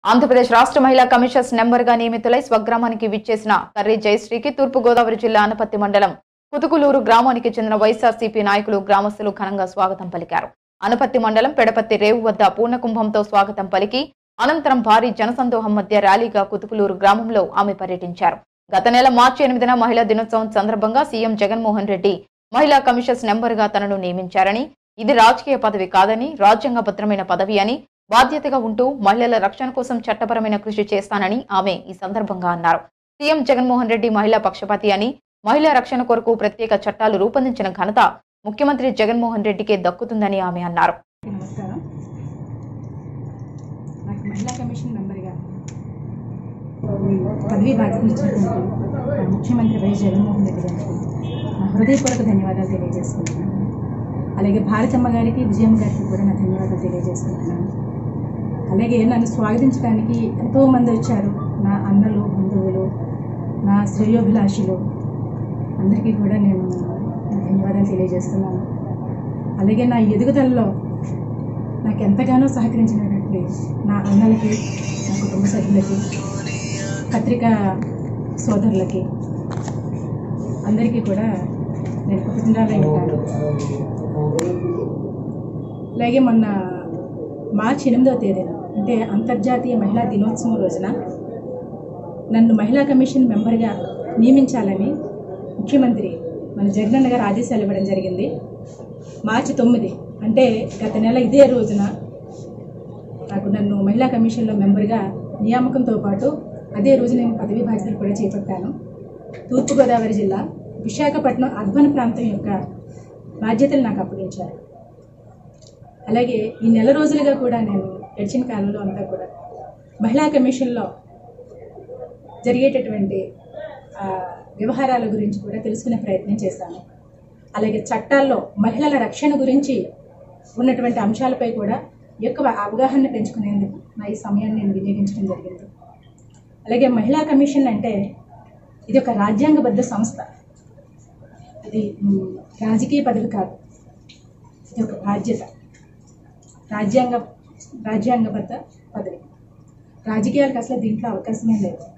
ఆంధ్రప్రదేశ్ రాష్ట్ర మహిళా commissions number గా నియమితులై స్వగ్రామానికి విచ్చేసిన కర్రీ జయశ్రీకి తూర్పుగోదావరి జిల్లా అనపత్తి మండలం కుతుకులూరు గ్రామానికి చెందిన వైఎస్ఆర్సీపీ నాయకులు గ్రామస్తులు ఘనంగా స్వాగతం పలికారు అనపత్తి మండలం పెడపత్తి రేవు వద్ద పూర్ణకుంభంతో స్వాగతం పలికి అనంతరం భారీ జనసందోహం మధ్య ర్యాలీగా కుతుకులూరు గ్రామంలో ఆమె పర్యటించారు గత నెల మార్చి ఎనిమిదిన మహిళా దినోత్సవం సందర్భంగా సీఎం జగన్మోహన్ రెడ్డి మహిళా కమిషన్స్ నెంబర్ గా తనను నియమించారని ఇది రాజకీయ పదవి కాదని రాజ్యాంగబద్ధమైన పదవి అని బాధ్యతగా ఉంటూ మహిళల రక్షణ కోసం చట్టపరమైన కృషి చేస్తానని ఆమె ఈ సందర్భంగా అన్నారు సీఎం జగన్మోహన్ రెడ్డి మహిళా పక్షపాతి అని మహిళా రక్షణ కొరకు ప్రత్యేక చట్టాలు రూపొందించిన ఘనత ముఖ్యమంత్రి జగన్మోహన్ రెడ్డికే దక్కుతుందని ఆమె అన్నారు నమస్కారం నాకు మహిళా కమిషన్ మెంబర్గా పదవీ బాధ్యతలు ఇచ్చినటువంటి మన ముఖ్యమంత్రి వైఎస్ జగన్మోహన్ రెడ్డి గారికి నా హృదయపూర్వక ధన్యవాదాలు తెలియజేసుకుంటున్నాను అలాగే భారతమ్మ గారికి విజయమ్మ గారికి కూడా నా ధన్యవాదాలు తెలియజేసుకుంటున్నాను అలాగే నన్ను స్వాగతించడానికి ఎంతోమంది వచ్చారు నా అన్నలు బంధువులు నా శ్రేయోభిలాషులు అందరికీ కూడా నేను నా ధన్యవాదాలు తెలియజేస్తున్నాను అలాగే నా ఎదుగుదలలో నాకు ఎంతగానో సహకరించినటువంటి నా అన్నలకి నా కుటుంబ సభ్యులకి పత్రికా సోదరులకి అందరికీ కూడా నేను కృతజ్ఞతలై ఉంటాను అలాగే మొన్న మార్చి ఎనిమిదవ తేదీన అంటే అంతర్జాతీయ మహిళా దినోత్సవం రోజున నన్ను మహిళా కమిషన్ మెంబర్గా నియమించాలని ముఖ్యమంత్రి మన జగనన్న గారు ఆదేశాలు ఇవ్వడం జరిగింది మార్చి తొమ్మిది అంటే గత నెల ఇదే రోజున నాకు నన్ను మహిళా కమిషన్లో మెంబర్గా నియామకంతో పాటు అదే రోజు నేను పదవీ బాధ్యతలు కూడా చేపట్టాను తూర్పుగోదావరి జిల్లా విశాఖపట్నం అర్బన్ ప్రాంతం యొక్క బాధ్యతలు నాకు అప్పగించారు అలాగే ఈ నెల రోజులుగా కూడా నేను గడిచిన కాలంలో అంతా కూడా మహిళా కమిషన్లో జరిగేటటువంటి ఆ, వ్యవహారాల గురించి కూడా తెలుసుకునే ప్రయత్నం చేశాను అలాగే చట్టాల్లో మహిళల రక్షణ గురించి ఉన్నటువంటి అంశాలపై కూడా ఎక్కువ అవగాహన పెంచుకునేందుకు నా ఈ సమయాన్ని నేను వినియోగించడం జరిగింది అలాగే మహిళా కమిషన్ అంటే ఇది ఒక రాజ్యాంగబద్ధ సంస్థ ఇది మ్, రాజకీయ పదవి కాదు ఇది ఒక బాధ్యత రాజ్యాంగ రాజ్యాంగబద్ధ పదవి రాజకీయాలకు అసలు దీంట్లో అవకాశమే లేదు